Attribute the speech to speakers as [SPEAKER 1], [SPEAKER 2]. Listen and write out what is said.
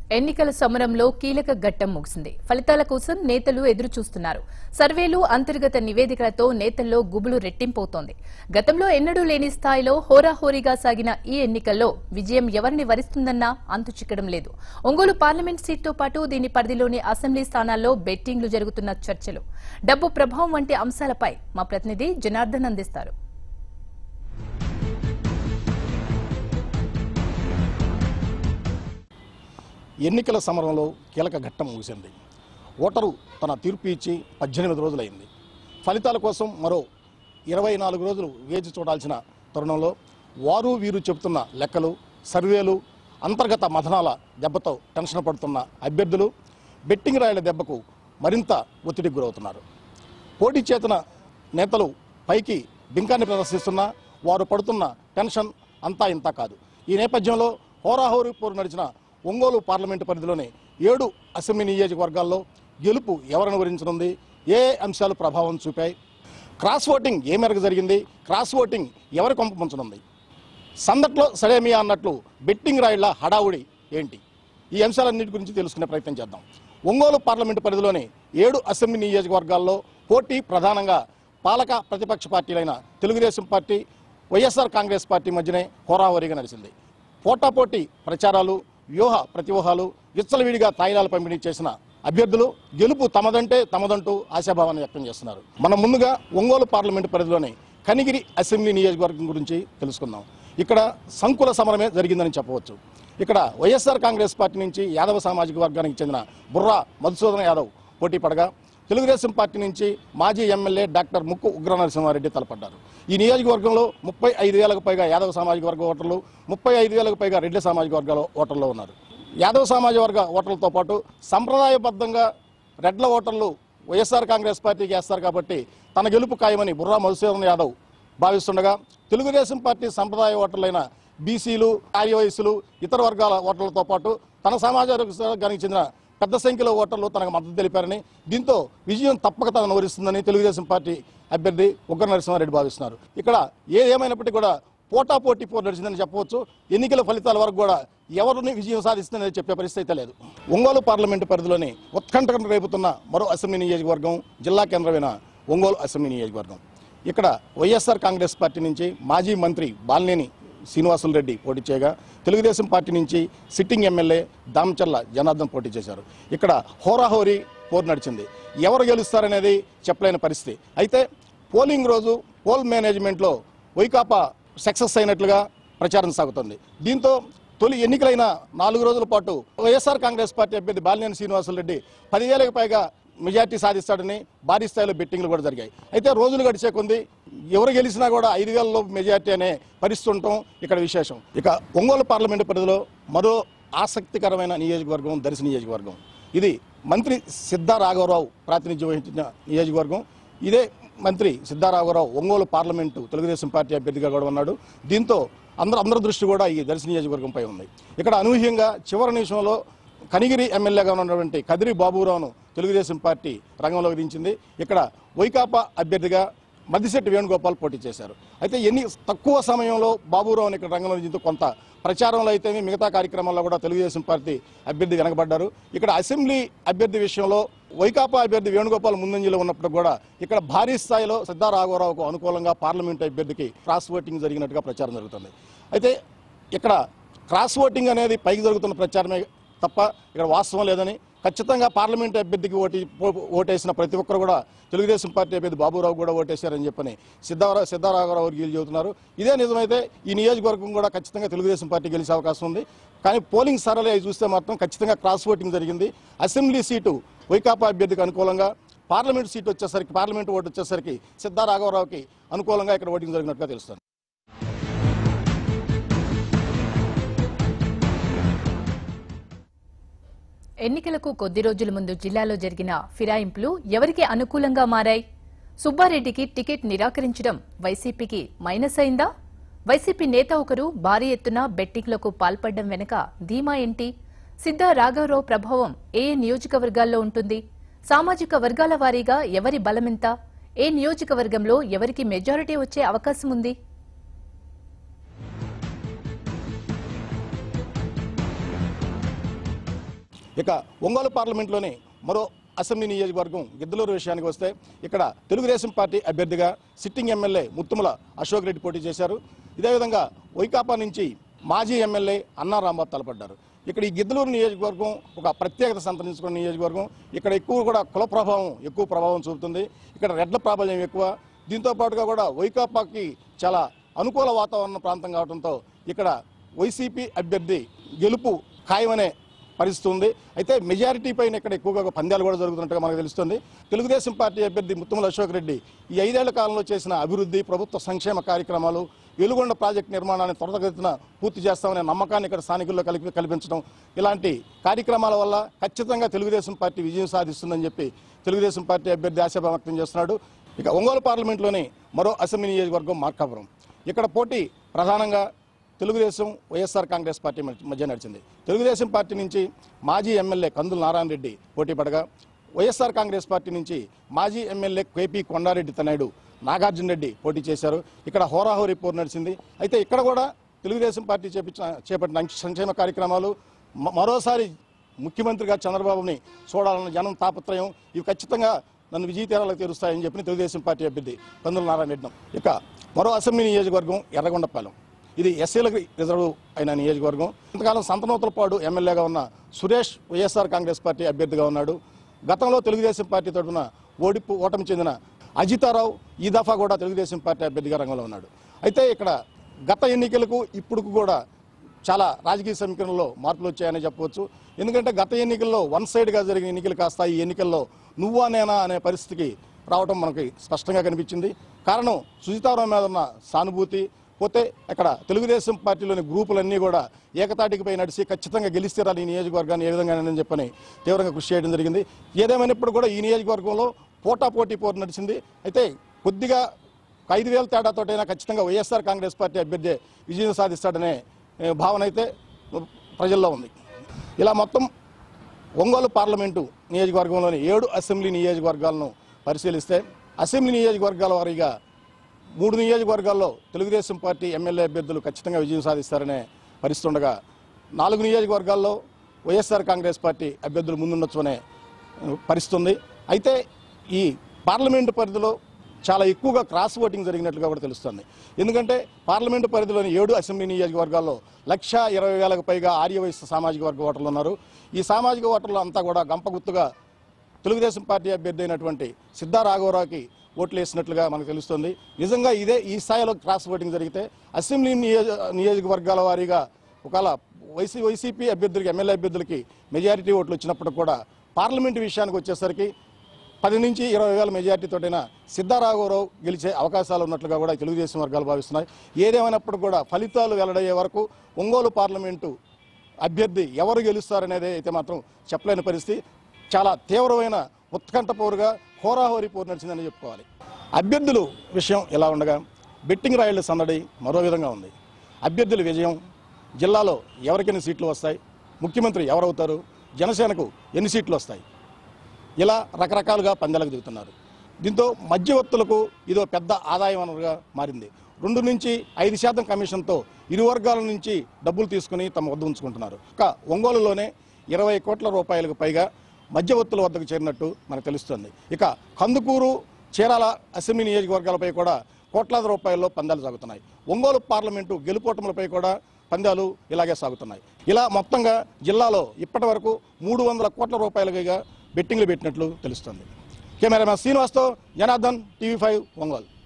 [SPEAKER 1] ఎన్నికల సమరంలో కీలక ఘట్టం ముగిసింది ఫలితాల కోసం నేతలు ఎదురు చూస్తున్నారు సర్వేలు అంతర్గత నివేదికలతో నేతల్లో గుబులు రెట్టింపవుతోంది గతంలో ఎన్నడూ లేని స్థాయిలో హోరాహోరీగా సాగిన ఈ ఎన్నికల్లో విజయం ఎవరిని వరిస్తుందన్నా అంతు చిక్కడం లేదు ఒంగోలు పార్లమెంట్ సీట్తో పాటు దీని పరిధిలోని అసెంబ్లీ స్థానాల్లో బెట్టింగ్లు జరుగుతున్న చర్చలు డబ్బు ప్రభావం వంటి అంశాలపై మా ప్రతినిధి జనార్దన్ అందిస్తారు
[SPEAKER 2] ఎన్నికల సమరంలో కీలక ఘట్టం ముగిసింది ఓటరు తన తీర్పు ఇచ్చి పద్దెనిమిది రోజులైంది ఫలితాల కోసం మరో ఇరవై నాలుగు రోజులు వేచి చూడాల్సిన తరుణంలో వారు వీరు చెబుతున్న లెక్కలు సర్వేలు అంతర్గత మథనాల దెబ్బతో టెన్షన్ పడుతున్న అభ్యర్థులు బెట్టింగ్ రాయల దెబ్బకు మరింత ఒత్తిడికి గురవుతున్నారు పోటీ చేతన నేతలు పైకి బింకాన్ని ప్రదర్శిస్తున్నా వారు పడుతున్న టెన్షన్ అంతా ఇంత కాదు ఈ నేపథ్యంలో హోరాహోరీ పోరు నడిచిన ఒంగోలు పార్లమెంటు పరిధిలోని ఏడు అసెంబ్లీ నియోజకవర్గాల్లో గెలుపు ఎవరిని గురించనుంది ఏ అంశాలు ప్రభావం చూపాయి క్రాస్ ఓటింగ్ ఏ మేరకు జరిగింది క్రాస్ ఓటింగ్ ఎవరి కొంప ముంచనుంది సందట్లో సడేమియా అన్నట్లు బెట్టింగ్ రాయిళ్ల హడావుడి ఏంటి ఈ అంశాలన్నిటి గురించి తెలుసుకునే ప్రయత్నం చేద్దాం ఒంగోలు పార్లమెంటు పరిధిలోని ఏడు అసెంబ్లీ నియోజకవర్గాల్లో పోటీ ప్రధానంగా పాలక ప్రతిపక్ష పార్టీలైన Telugu Desam party YSR Congress party మధ్యనే హోరాహోరీగా నడిచింది పోటాపోటీ ప్రచారాలు వ్యూహ ప్రతివ్యూహాలు విచ్చలవిడిగా తాయిలాలు పంపిణీ చేసిన అభ్యర్థులు గెలుపు తమదంటే తమదంటూ ఆశాభావాన్ని వ్యక్తం చేస్తున్నారు మనం ముందుగా ఒంగోలు పార్లమెంటు పరిధిలోని కనిగిరి అసెంబ్లీ నియోజకవర్గం గురించి తెలుసుకుందాం ఇక్కడ సంకుల సమరమే జరిగిందని చెప్పవచ్చు ఇక్కడ వైఎస్ఆర్ కాంగ్రెస్ పార్టీ నుంచి యాదవ సామాజిక వర్గానికి చెందిన బుర్రా మధుసూదన యాదవ్ పోటీ పడగా తెలుగుదేశం పార్టీ నుంచి మాజీ ఎమ్మెల్యే డాక్టర్ ముక్కు ఉగ్ర నరసింహారెడ్డి తలపడ్డారు ఈ నియోజకవర్గంలో ముప్పై ఐదు వేలకు పైగా యాదవ సామాజిక వర్గ ఓటర్లు ముప్పై ఐదు వేలకు పైగా రెడ్డి సామాజిక వర్గాల ఓటర్లు ఉన్నారు యాదవ సామాజిక వర్గ ఓటర్లతో పాటు సంప్రదాయబద్ధంగా రెడ్ల ఓటర్లు వైఎస్ఆర్ కాంగ్రెస్ పార్టీకి వేస్తారు కాబట్టి తన గెలుపు ఖాయమని బుర్రా మధుసూదన్ యాదవ్ భావిస్తుండగా తెలుగుదేశం పార్టీ సంప్రదాయ ఓటర్లైన బీసీలు ఆర్యవయస్సులు ఇతర వర్గాల ఓటర్లతో పాటు తన సామాజిక వర్గానికి చెందిన పెద్ద సంఖ్యలో ఓటర్లు తనకు మద్దతు తెలిపారని దీంతో విజయం తప్పక తనను వరిస్తుందని తెలుగుదేశం పార్టీ అభ్యర్థి ఉగ్ర నరసింహారెడ్డి భావిస్తున్నారు ఇక్కడ ఏ ఏమైనప్పటికీ కూడా పోటాపోటీ పోటీ నడిచిందని చెప్పవచ్చు ఎన్నికల ఫలితాల వరకు కూడా ఎవరిని విజయం సాధిస్తుందని చెప్పే పరిస్థితి అయితే లేదు ఒంగోలు పార్లమెంటు పరిధిలోని ఉత్కంఠ రేపుతున్న మరో అసెంబ్లీ నియోజకవర్గం జిల్లా కేంద్రమైన ఒంగోలు అసెంబ్లీ నియోజకవర్గం ఇక్కడ వైఎస్ఆర్ కాంగ్రెస్ పార్టీ నుంచి మాజీ మంత్రి బాలినేని శ్రీనివాసులు రెడ్డి పోటీ చేయగా తెలుగుదేశం పార్టీ నుంచి సిట్టింగ్ ఎమ్మెల్యే దామచర్ల జనార్దన్ పోటీ చేశారు ఇక్కడ హోరాహోరీ పోరు నడిచింది ఎవరు గెలుస్తారనేది చెప్పలేని పరిస్థితి అయితే పోలింగ్ రోజు పోల్ మేనేజ్మెంట్లో వైకాపా సక్సెస్ అయినట్లుగా ప్రచారం సాగుతుంది దీంతో తొలి ఎన్నికలైన నాలుగు రోజుల పాటు వైఎస్ఆర్ కాంగ్రెస్ పార్టీ అభ్యర్థి బాలినేని శ్రీనివాసులు రెడ్డి పదివేలకు పైగా మెజార్టీ సాధిస్తాడని భారీ స్థాయిలో బెట్టింగ్లు కూడా జరిగాయి అయితే రోజులు గడిచే కొంది ఎవరు గెలిచినా కూడా ఐదు వేల లోపు మెజార్టీ అనే పరిస్థితి ఉండటం ఇక్కడ విశేషం ఇక ఒంగోలు పార్లమెంటు పరిధిలో మరో ఆసక్తికరమైన నియోజకవర్గం దర్శి నియోజకవర్గం ఇది మంత్రి సిద్ధా రాఘవరావు ప్రాతినిధ్యం వహించిన నియోజకవర్గం ఇదే మంత్రి సిద్ధా రాఘవరావు ఒంగోలు పార్లమెంటు తెలుగుదేశం పార్టీ అభ్యర్థిగా కూడా ఉన్నాడు దీంతో అందరూ అందరి దృష్టి కూడా ఈ దర్శి నియోజకవర్గంపై ఉంది ఇక్కడ అనూహ్యంగా చివరి నిమిషంలో కనిగిరి ఎమ్మెల్యేగా ఉన్నటువంటి కదిరి బాబురావును తెలుగుదేశం పార్టీ రంగంలోకి దించింది ఇక్కడ వైకాపా అభ్యర్థిగా మద్దిశెట్టి వేణుగోపాల్ పోటీ చేశారు అయితే ఎన్ని తక్కువ సమయంలో బాబురావుని ఇక్కడ రంగంలో దించుతూ కొంత ప్రచారంలో అయితే మిగతా కార్యక్రమాల్లో కూడా తెలుగుదేశం పార్టీ అభ్యర్థి వెనకబడ్డారు ఇక్కడ అసెంబ్లీ అభ్యర్థి విషయంలో వైకాపా అభ్యర్థి వేణుగోపాల్ ముందంజలో ఉన్నప్పుడు కూడా ఇక్కడ భారీ స్థాయిలో సిద్ధారాఘవరావుకు అనుకూలంగా పార్లమెంట్ అభ్యర్థికి క్రాస్ ఓటింగ్ జరిగినట్టుగా ప్రచారం జరుగుతుంది అయితే ఇక్కడ క్రాస్ ఓటింగ్ అనేది పైకి జరుగుతున్న ప్రచారమే తప్ప ఇక్కడ వాస్తవం లేదని ఖచ్చితంగా పార్లమెంట్ అభ్యర్థికి ఓటి ఓ- ఓటేసిన ప్రతి ఒక్కరు కూడా తెలుగుదేశం పార్టీ అభ్యర్థి బాబురావు కూడా ఓటేశారని చెప్పని సిద్ధారావు సిద్ధారాఘవరావు వర్గీయులు చెబుతున్నారు ఇదే నిజమైతే ఈ నియోజకవర్గం కూడా ఖచ్చితంగా తెలుగుదేశం పార్టీ గెలిచే అవకాశం ఉంది కానీ పోలింగ్ సరళి అవి చూస్తే మాత్రం ఖచ్చితంగా క్రాస్ ఓటింగ్ జరిగింది అసెంబ్లీ సీటు వైకాపా అభ్యర్థికి అనుకూలంగా పార్లమెంట్ సీటు వచ్చేసరికి పార్లమెంట్ ఓటు వచ్చేసరికి సిద్ధారాఘవరావుకి అనుకూలంగా ఇక్కడ ఓటింగ్ జరిగినట్టుగా తెలుస్తుంది
[SPEAKER 1] ఎన్నికలకు కొద్ది రోజుల ముందు జిల్లాలో జరిగిన ఫిరాయింపులు ఎవరికి అనుకూలంగా మారాయి సుబ్బారెడ్డికి టికెట్ నిరాకరించడం వైసీపీకి మైనస్ అయిందా వైసీపీ నేత ఒకరు భారీ ఎత్తున బెట్టింగ్లకు పాల్పడడం వెనుక ధీమా ఏంటి సిద్ధా రాఘవరావు ప్రభావం ఏ ఏ నియోజకవర్గాల్లో ఉంటుంది సామాజిక వర్గాల వారీగా ఎవరి బలమెంత ఏ నియోజకవర్గంలో ఎవరికి మెజారిటీ వచ్చే అవకాశం ఉంది
[SPEAKER 2] ఇక ఒంగోలు పార్లమెంట్లోని మరో అసెంబ్లీ నియోజకవర్గం గిద్దలూరు విషయానికి వస్తే ఇక్కడ తెలుగుదేశం పార్టీ అభ్యర్థిగా సిట్టింగ్ ఎమ్మెల్యే ముత్తుముల అశోక్ రెడ్డి పోటీ చేశారు ఇదే విధంగా వైకాపా నుంచి మాజీ ఎమ్మెల్యే అన్నా రాంబాబు తలపడ్డారు ఇక్కడ ఈ గిద్దలూరు నియోజకవర్గం ఒక ప్రత్యేకత సంతరించుకున్న నియోజకవర్గం ఇక్కడ ఎక్కువ కూడా కుల ప్రభావం ఎక్కువ ప్రభావం చూపుతుంది ఇక్కడ రెడ్ల ప్రాబల్యం ఎక్కువ దీంతో పాటుగా కూడా వైకాపాకి చాలా అనుకూల వాతావరణ ప్రాంతం కావడంతో ఇక్కడ వైసీపీ అభ్యర్థి గెలుపు ఖాయమనే పరిస్థితి ఉంది అయితే మెజారిటీ పైన ఇక్కడ ఎక్కువగా పందాలు కూడా జరుగుతున్నట్టుగా మనకు తెలుస్తుంది తెలుగుదేశం పార్టీ అభ్యర్థి ముత్తుమల అశోక్ రెడ్డి ఈ ఐదేళ్ల కాలంలో చేసిన అభివృద్ధి ప్రభుత్వ సంక్షేమ కార్యక్రమాలు వెలుగొండ ప్రాజెక్టు నిర్మాణాన్ని త్వరతగతిన పూర్తి చేస్తామనే నమ్మకాన్ని ఇక్కడ స్థానికుల్లో కలిపి కల్పించడం ఇలాంటి కార్యక్రమాల వల్ల ఖచ్చితంగా తెలుగుదేశం పార్టీ విజయం సాధిస్తుందని చెప్పి తెలుగుదేశం పార్టీ అభ్యర్థి ఆశాభావం వ్యక్తం చేస్తున్నాడు ఇక ఒంగోలు పార్లమెంట్లోని మరో అసెంబ్లీ నియోజకవర్గం మార్కాపురం ఇక్కడ పోటీ ప్రధానంగా తెలుగుదేశం వైఎస్ఆర్ కాంగ్రెస్ పార్టీ మధ్య- మధ్య నడిచింది తెలుగుదేశం పార్టీ నుంచి మాజీ ఎమ్మెల్యే కందుల నారాయణ రెడ్డి పోటీ పడగా వైఎస్ఆర్ కాంగ్రెస్ పార్టీ నుంచి మాజీ ఎమ్మెల్యే కేపీ కొండారెడ్డి తనయుడు నాగార్జున రెడ్డి పోటీ చేశారు ఇక్కడ హోరాహోరీ పోరు నడిచింది అయితే ఇక్కడ కూడా తెలుగుదేశం పార్టీ చేపించిన చేపట్టిన సంక్షేమ కార్యక్రమాలు మ- మరోసారి ముఖ్యమంత్రిగా చంద్రబాబుని చూడాలన్న జనం తాపత్రయం ఇవి ఖచ్చితంగా నన్ను విజయ తీరాలకు తీరుస్తాయని చెప్పిన తెలుగుదేశం పార్టీ అభ్యర్థి కందుల నారాయణ రెడ్డి ఇక మరో అసెంబ్లీ నియోజకవర్గం ఎర్రగొండపాలెం ఇది ఎస్సీలకు రిజర్వ్ అయిన నియోజకవర్గం ఇంతకాలం సంతనూతలపాడు ఎమ్మెల్యేగా ఉన్న సురేష్ వైఎస్ఆర్ కాంగ్రెస్ పార్టీ అభ్యర్థిగా ఉన్నాడు గతంలో తెలుగుదేశం పార్టీ తరఫున ఓడిపు ఓటమి చెందిన అజితారావు ఈ దఫా కూడా తెలుగుదేశం పార్టీ అభ్యర్థిగా రంగంలో ఉన్నాడు అయితే ఇక్కడ గత ఎన్నికలకు ఇప్పుడు కూడా చాలా రాజకీయ సమీకరణలో మార్పులు వచ్చాయని చెప్పవచ్చు ఎందుకంటే గత ఎన్నికల్లో వన్ సైడ్గా జరిగిన ఎన్నికలు కాస్త ఈ ఎన్నికల్లో నువ్వా నేనా అనే పరిస్థితికి రావడం మనకి స్పష్టంగా కనిపించింది కారణం సుజితారావు మీద ఉన్న సానుభూతి పోతే అక్కడ తెలుగుదేశం పార్టీలోని గ్రూపులన్నీ కూడా ఏకతాటికిపై నడిచి ఖచ్చితంగా గెలిస్తే రాలి ఈ నియోజకవర్గాన్ని ఏ విధంగా చెప్పని తీవ్రంగా కృషి చేయడం జరిగింది ఏదేమైనప్పుడు కూడా ఈ నియోజకవర్గంలో పోటాపోటీ పోరు నడిచింది అయితే కొద్దిగా ఒక ఐదు వేల తేడాతోటైనా ఖచ్చితంగా వైఎస్ఆర్ కాంగ్రెస్ పార్టీ అభ్యర్థి విజయం సాధిస్తాడనే ఏ, భావన అయితే ప్రజల్లో ఉంది ఇలా మొత్తం ఒంగోలు పార్లమెంటు నియోజకవర్గంలోని ఏడు అసెంబ్లీ నియోజకవర్గాలను పరిశీలిస్తే అసెంబ్లీ నియోజకవర్గాల వారీగా మూడు నియోజకవర్గాల్లో తెలుగుదేశం పార్టీ ఎమ్మెల్యే అభ్యర్థులు ఖచ్చితంగా విజయం సాధిస్తారనే పరిస్థితి ఉండగా నాలుగు నియోజకవర్గాల్లో వైఎస్ఆర్ కాంగ్రెస్ పార్టీ అభ్యర్థులు ముందుండొచ్చు అనే ఆ, పరిస్థితి ఉంది అయితే ఈ పార్లమెంటు పరిధిలో చాలా ఎక్కువగా క్రాస్ ఓటింగ్ జరిగినట్లుగా కూడా తెలుస్తుంది ఎందుకంటే పార్లమెంటు పరిధిలోని ఏడు అసెంబ్లీ నియోజకవర్గాల్లో లక్ష ఇరవై వేలకు పైగా ఆర్యవైశ్య సామాజిక వర్గ ఓటర్లు ఉన్నారు ఈ సామాజిక ఓటర్లు అంతా కూడా గంపగుత్తుగా తెలుగుదేశం పార్టీ అభ్యర్థి అయినటువంటి సిద్ధా రాఘవరావుకి ఓట్లు వేసినట్లుగా మనకు తెలుస్తుంది నిజంగా ఇదే ఈ స్థాయిలో క్రాస్ ఓటింగ్ జరిగితే అసెంబ్లీ నియోజ నియోజకవర్గాల వారీగా ఒకవేళ వైసీ వైసీపీ అభ్యర్థులకి ఎమ్మెల్యే అభ్యర్థులకి మెజారిటీ ఓట్లు వచ్చినప్పుడు కూడా పార్లమెంటు విషయానికి వచ్చేసరికి పది నుంచి ఇరవై వేల మెజార్టీతోటైనా సిద్ధారాఘవరావు గెలిచే అవకాశాలు ఉన్నట్లుగా కూడా తెలుగుదేశం వర్గాలు భావిస్తున్నాయి ఏదేమైనప్పుడు కూడా ఫలితాలు వెల్లడయ్యే వరకు ఒంగోలు పార్లమెంటు అభ్యర్థి ఎవరు గెలుస్తారనేది అయితే మాత్రం చెప్పలేని పరిస్థితి చాలా తీవ్రమైన ఉత్కంఠ పోరుగా హోరాహోరీ పోరు నడిచిందని చెప్పుకోవాలి అభ్యర్థులు విషయం ఎలా ఉండగా బెట్టింగ్ రాయళ్ల సందడి మరో విధంగా ఉంది అభ్యర్థుల విజయం జిల్లాలో ఎవరికెన్ని సీట్లు వస్తాయి ముఖ్యమంత్రి ఎవరవుతారు జనసేనకు ఎన్ని సీట్లు వస్తాయి ఇలా రకరకాలుగా పందాలకు దిగుతున్నారు దీంతో మధ్యవర్తులకు ఇదో పెద్ద ఆదాయ వనరుగా మారింది రెండు నుంచి ఐదు శాతం కమిషన్తో ఇరు వర్గాల నుంచి డబ్బులు తీసుకుని తమ వద్ద ఉంచుకుంటున్నారు ఇక ఒంగోలులోనే ఇరవై కోట్ల రూపాయలకు పైగా మధ్యవర్తుల వద్దకు చేరినట్టు మనకు తెలుస్తుంది ఇక కందుకూరు చీరాల అసెంబ్లీ నియోజకవర్గాలపై కూడా కోట్లాది రూపాయల్లో పందాలు సాగుతున్నాయి ఒంగోలు పార్లమెంటు గెలుపోటములపై కూడా పందాలు ఇలాగే సాగుతున్నాయి ఇలా మొత్తంగా జిల్లాలో ఇప్పటి వరకు మూడు వందల కోట్ల రూపాయలుగా బెట్టింగ్లు పెట్టినట్లు తెలుస్తుంది కెమెరామెన్ శ్రీనివాస్తో జనార్దన్ టీవీ ఫైవ్ ఒంగోలు